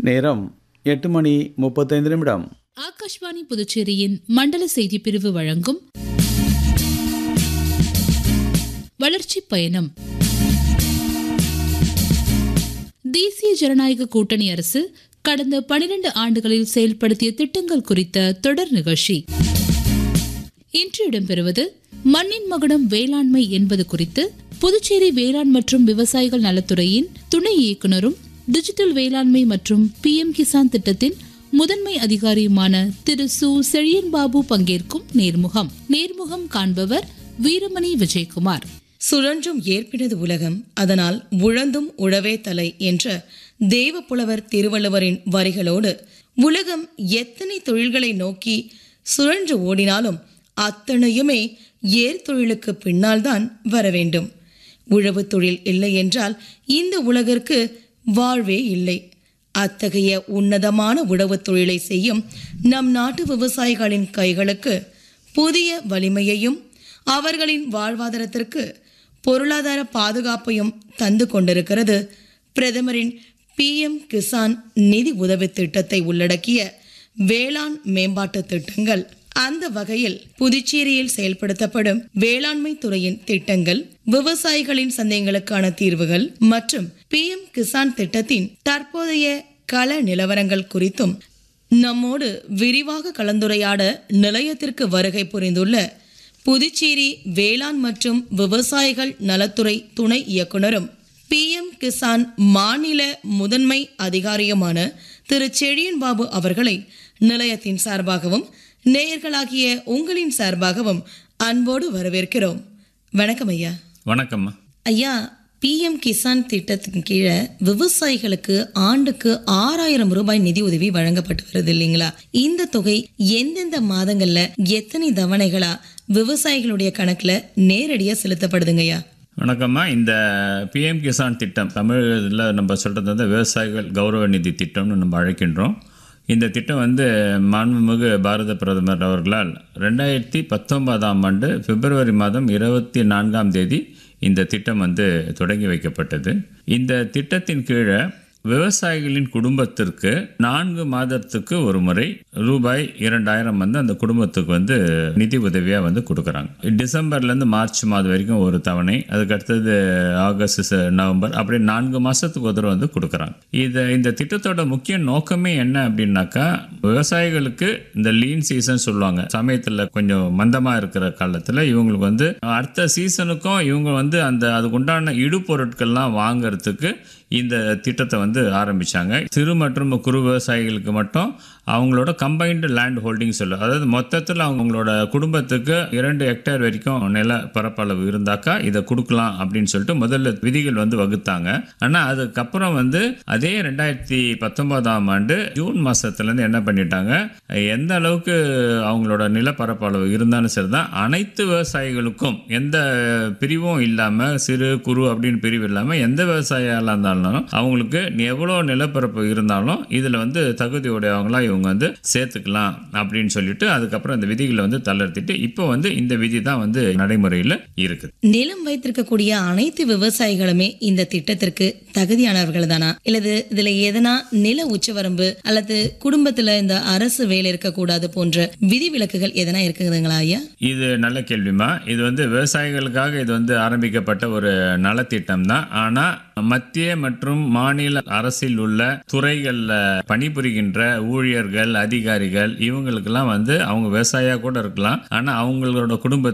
நேரம் எட்டு மணி முப்பத்தைந்து நிமிடம் ஆகாஷ்வாணி புதுச்சேரியின் மண்டல செய்தி பிரிவு வழங்கும் வளர்ச்சி பயணம் தேசிய ஜனநாயக கூட்டணி அரசு கடந்த பனிரெண்டு ஆண்டுகளில் செயல்படுத்திய திட்டங்கள் குறித்த தொடர் நிகழ்ச்சி இன்று இடம்பெறுவது மண்ணின் மகுடம் வேளாண்மை என்பது குறித்து புதுச்சேரி வேளாண் மற்றும் விவசாயிகள் நலத்துறையின் துணை இயக்குனரும் டிஜிட்டல் வேளாண்மை மற்றும் பிஎம் கிசான் திட்டத்தின் முதன்மை அதிகாரியுமான திரு சு செழியன் பாபு பங்கேற்கும் நேர்முகம் நேர்முகம் காண்பவர் வீரமணி விஜயகுமார் சுழன்றும் ஏற்பினது உலகம் அதனால் உழந்தும் உழவே தலை என்ற தேவப்புலவர் திருவள்ளுவரின் வரிகளோடு உலகம் எத்தனை தொழில்களை நோக்கி சுழன்று ஓடினாலும் அத்தனையுமே ஏர் தொழிலுக்கு பின்னால்தான் வர வேண்டும் உழவு தொழில் இல்லை என்றால் இந்த உலகிற்கு வாழ்வே இல்லை அத்தகைய உன்னதமான உழவுத் தொழிலை செய்யும் நம் நாட்டு விவசாயிகளின் கைகளுக்கு புதிய வலிமையையும் அவர்களின் வாழ்வாதாரத்திற்கு பொருளாதார பாதுகாப்பையும் தந்து கொண்டிருக்கிறது பிரதமரின் பிஎம் கிசான் நிதி உதவி திட்டத்தை உள்ளடக்கிய வேளாண் மேம்பாட்டு திட்டங்கள் அந்த வகையில் புதுச்சேரியில் செயல்படுத்தப்படும் வேளாண்மை துறையின் திட்டங்கள் விவசாயிகளின் சந்தேகங்களுக்கான தீர்வுகள் மற்றும் பிஎம் கிசான் திட்டத்தின் தற்போதைய கள நிலவரங்கள் குறித்தும் நம்மோடு விரிவாக கலந்துரையாட நிலையத்திற்கு வருகை புரிந்துள்ள புதுச்சேரி வேளாண் மற்றும் விவசாயிகள் நலத்துறை துணை இயக்குனரும் பிஎம் கிசான் மாநில முதன்மை அதிகாரியுமான திரு செழியன் பாபு அவர்களை நிலையத்தின் சார்பாகவும் நேயர்களாகிய உங்களின் சார்பாகவும் அன்போடு வரவேற்கிறோம் வணக்கம் ஐயா வணக்கம்மா ஐயா பிஎம் கிசான் திட்டத்தின் கீழே விவசாயிகளுக்கு ஆண்டுக்கு ஆறாயிரம் ரூபாய் நிதி உதவி வழங்கப்பட்டு வருது இல்லைங்களா இந்த தொகை எந்தெந்த மாதங்கள்ல எத்தனை தவணைகளா விவசாயிகளுடைய கணக்குல நேரடியா செலுத்தப்படுதுங்கய்யா வணக்கம்மா இந்த பிஎம் கிசான் திட்டம் தமிழில் நம்ம சொல்கிறது வந்து விவசாயிகள் கௌரவ நிதி திட்டம்னு நம்ம அழைக்கின்றோம் இந்த திட்டம் வந்து மாண்புமிகு பாரத பிரதமர் அவர்களால் ரெண்டாயிரத்தி பத்தொன்பதாம் ஆண்டு பிப்ரவரி மாதம் இருபத்தி நான்காம் தேதி இந்த திட்டம் வந்து தொடங்கி வைக்கப்பட்டது இந்த திட்டத்தின் கீழே விவசாயிகளின் குடும்பத்திற்கு நான்கு மாதத்துக்கு ஒரு முறை ரூபாய் இரண்டாயிரம் வந்து அந்த குடும்பத்துக்கு வந்து நிதி உதவியாக வந்து கொடுக்குறாங்க டிசம்பர்லேருந்து மார்ச் மாதம் வரைக்கும் ஒரு தவணை அதுக்கு அடுத்தது ஆகஸ்ட் ச- நவம்பர் அப்படி நான்கு மாதத்துக்கு ஒரு தடவை வந்து கொடுக்குறாங்க இது இந்த திட்டத்தோட முக்கிய நோக்கமே என்ன அப்படின்னாக்கா விவசாயிகளுக்கு இந்த லீன் சீசன் சொல்லுவாங்க சமயத்தில் கொஞ்சம் மந்தமாக இருக்கிற காலத்தில் இவங்களுக்கு வந்து அடுத்த சீசனுக்கும் இவங்க வந்து அந்த அதுக்குண்டான இடுபொருட்கள்லாம் வாங்குறதுக்கு இந்த திட்டத்தை வந்து ஆரம்பிச்சாங்க சிறு மற்றும் குறு விவசாயிகளுக்கு மட்டும் அவங்களோட கம்பைன்டு லேண்ட் ஹோல்டிங் சொல்லும் அதாவது மொத்தத்தில் அவங்களோட குடும்பத்துக்கு இரண்டு ஹெக்டேர் வரைக்கும் நில பரப்பளவு இருந்தாக்கா இதை கொடுக்கலாம் அப்படின்னு சொல்லிட்டு முதல்ல விதிகள் வந்து வகுத்தாங்க ஆனால் அதுக்கப்புறம் வந்து அதே ரெண்டாயிரத்தி பத்தொன்பதாம் ஆண்டு ஜூன் மாசத்துலேருந்து என்ன பண்ணிட்டாங்க எந்த அளவுக்கு அவங்களோட நிலப்பரப்பளவு இருந்தாலும் சரிதான் அனைத்து விவசாயிகளுக்கும் எந்த பிரிவும் இல்லாமல் சிறு குறு அப்படின்னு பிரிவு இல்லாமல் எந்த விவசாயியாக இருந்தாலும் அவங்களுக்கு எவ்வளோ நிலப்பரப்பு இருந்தாலும் இதில் வந்து தகுதியுடையவங்களா இவங்க வந்து சேர்த்துக்கலாம் அப்படின்னு சொல்லிட்டு அதுக்கப்புறம் இந்த விதிகளை வந்து தளர்த்திட்டு இப்போ வந்து இந்த விதி தான் வந்து நடைமுறையில் இருக்குது நிலம் வைத்திருக்கக்கூடிய அனைத்து விவசாயிகளுமே இந்த திட்டத்திற்கு தகுதியானவர்கள் தானா இல்லது இதுல எதனா நில உச்சவரம்பு அல்லது குடும்பத்துல இந்த அரசு வேலை இருக்கக்கூடாது போன்ற விதிவிலக்குகள் எதனா இருக்குதுங்களா ஐயா இது நல்ல கேள்விமா இது வந்து விவசாயிகளுக்காக இது வந்து ஆரம்பிக்கப்பட்ட ஒரு நலத்திட்டம் தான் ஆனால் மத்திய மற்றும் மாநில அரசில் உள்ள துறைகளில் பணிபுரிகின்ற ஊழியர்கள் அதிகாரிகள் இவங்களுக்கெல்லாம் வந்து அவங்க விவசாயியாக கூட இருக்கலாம் ஆனால் அவங்களோட குடும்ப